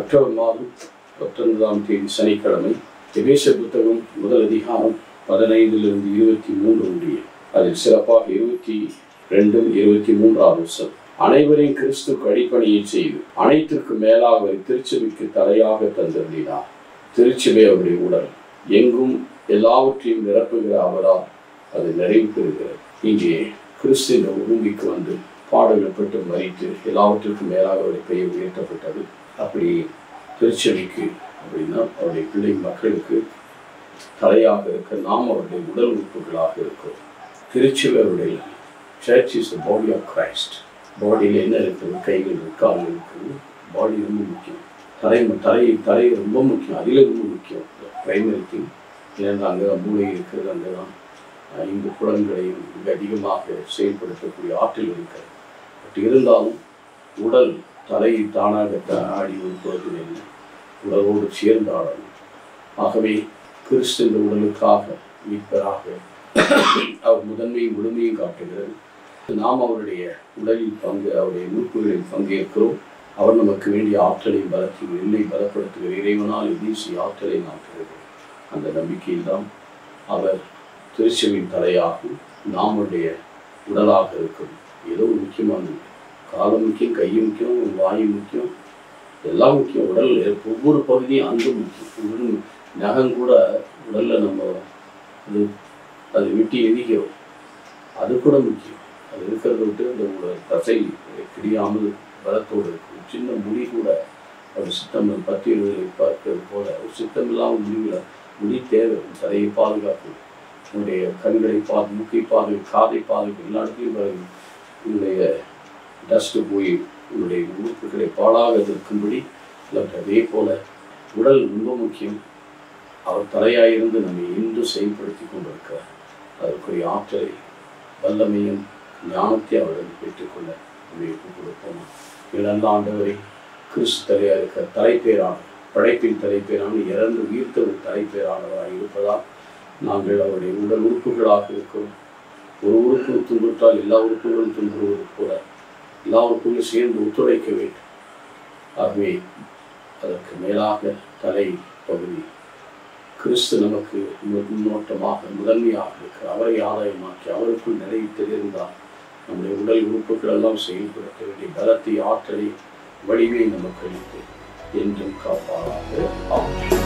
October மாதம் பத்தொன்பதாம் தேதி சனிக்கிழமை எபேச புத்தகம் முதல் அதிகாரம் பதினைந்திலிருந்து இருபத்தி மூன்று முடிய அதில் சிறப்பாக இருபத்தி ரெண்டும் இருபத்தி மூன்றாவது வருஷம் அனைவரையும் கிறிஸ்துக்கு அடிப்பணியை செய்து அனைத்திற்கு மேலாக அவர் திருச்சபைக்கு தலையாக தந்திருந்தார் திருச்சபை அவருடைய உடல் எங்கும் எல்லாவற்றையும் நிரப்புகிற அவரால் அது நிறைவு பெறுகிறது இங்கே கிறிஸ்து இந்த பூமிக்கு வந்து பாடுகள்பட்டு மறித்து எல்லாவற்றிற்கும் மேலாக அவருடைய பெயர் உயர்த்தப்பட்டது அப்படி திருச்சபைக்கு அப்படின்னா அவருடைய பிள்ளை மக்களுக்கு தலையாக இருக்க நாம் அவருடைய உடல் உறுப்புகளாக இருக்கிறோம் திருச்சபை அவருடைய church is the body of Christ பாடியில் என்ன இருக்குது கைகள் இருக்கு கால்கள் இருக்குது பாடி ரொம்ப முக்கியம் தலை தலை தலை ரொம்ப முக்கியம் அதில் ரொம்ப முக்கியம் பிரைமரி திங் ஏன்னா அங்கே மூளை இருக்கிறது அங்கே தான் ஐந்து புலன்களையும் மிக அதிகமாக செயல்படுத்தக்கூடிய ஆற்றல் இருக்கிறது பட் இருந்தாலும் உடல் தலை தானாக த- ஆடி உட்படுவது இல்லை உடலோடு சேர்ந்து ஆடணும் ஆகவே கிறிஸ்து இந்த உடலுக்காக மீட்பராக அவர் முதன்மையும் முழுமையும் காட்டுகிறது நாம் அவருடைய உடலில் பங்கு அவருடைய உறுப்புகளில் பங்கேற்கிறோம் அவர் நமக்கு வேண்டிய ஆற்றலையும் பலத்தையும் என்னை பலப்படுத்துகிற இறைவனால் வீசி ஆற்றலை நாம் பெறுகிறோம் அந்த நம்பிக்கையில் தான் அவர் திருச்செவின் தலையாகும் நாமுடைய உடலாக இருக்கும் ஏதோ ஒரு முக்கியமானது காலம் முக்கியம் கையும் முக்கியம் வாயும் முக்கியம் எல்லாம் முக்கியம் உடல் ஒவ்வொரு பகுதியும் அங்கும் முக்கியம் ஒரு நகம் கூட உடல்ல நம்ம அது அது வெட்டி எரிக்கிறோம் அது கூட முக்கியம் அது இருக்கிறத விட்டு அந்த உடல் தசை கிடியாமல் பலத்தோடு இருக்கும் சின்ன முடி கூட ஒரு சித்தம் பத்தி எழுதலை பார்க்கிறது போல ஒரு சித்தம் இல்லாமல் முடிவில் முடி தேவை உன் தலையை பாதுகாக்கும் உன்னுடைய கண்களை பாது மூக்கை பாது காதை பாதுகாக்கும் எல்லா இடத்துலையும் பாருங்க உன்னுடைய டஸ்ட்டு போய் உன்னுடைய உறுப்புகளை பாழாக இருக்கும்படி இல்லாட்டி அதே போல உடல் ரொம்ப முக்கியம் அவர் தலையாயிருந்து நம்மை இன்று செயல்படுத்தி கொண்டிருக்கிறார் அதற்குரிய ஆற்றலை வல்லமையும் ஞானத்தை அவர்கள் பெற்றுக்கொள்ள நம்மை ஒப்புக் கொடுப்போம் இழந்த ஆண்டவரை கிறிஸ்து தலையாக இருக்கிற தலைப்பேரான படைப்பின் தலைப்பேரான இறந்து உயிர்த்த ஒரு தலைப்பேரானவராக இருப்பதால் நாங்கள் அவருடைய உடல் உறுப்புகளாக இருக்கிறோம் ஒரு உறுப்பு துன்புற்றால் எல்லா உறுப்புகளும் துன்புறுவது போல எல்லா உறுப்புகளும் சேர்ந்து ஒத்துழைக்க வேண்டும் ஆகவே அதற்கு மேலாக தலை பகுதி கிறிஸ்து நமக்கு மு- முன்னோட்டமாக முதன்மையாக இருக்கிற அவரை ஆதாயமாக்கி அவருக்குள் நிலைத்திருந்தால் நம்முடைய உடல் உறுப்புகள் எல்லாம் செயல்படுத்த வேண்டிய பலத்தை ஆற்றலை வலிமையை நமக்கு அளித்து என்றும் காப்பாராக ஆகும்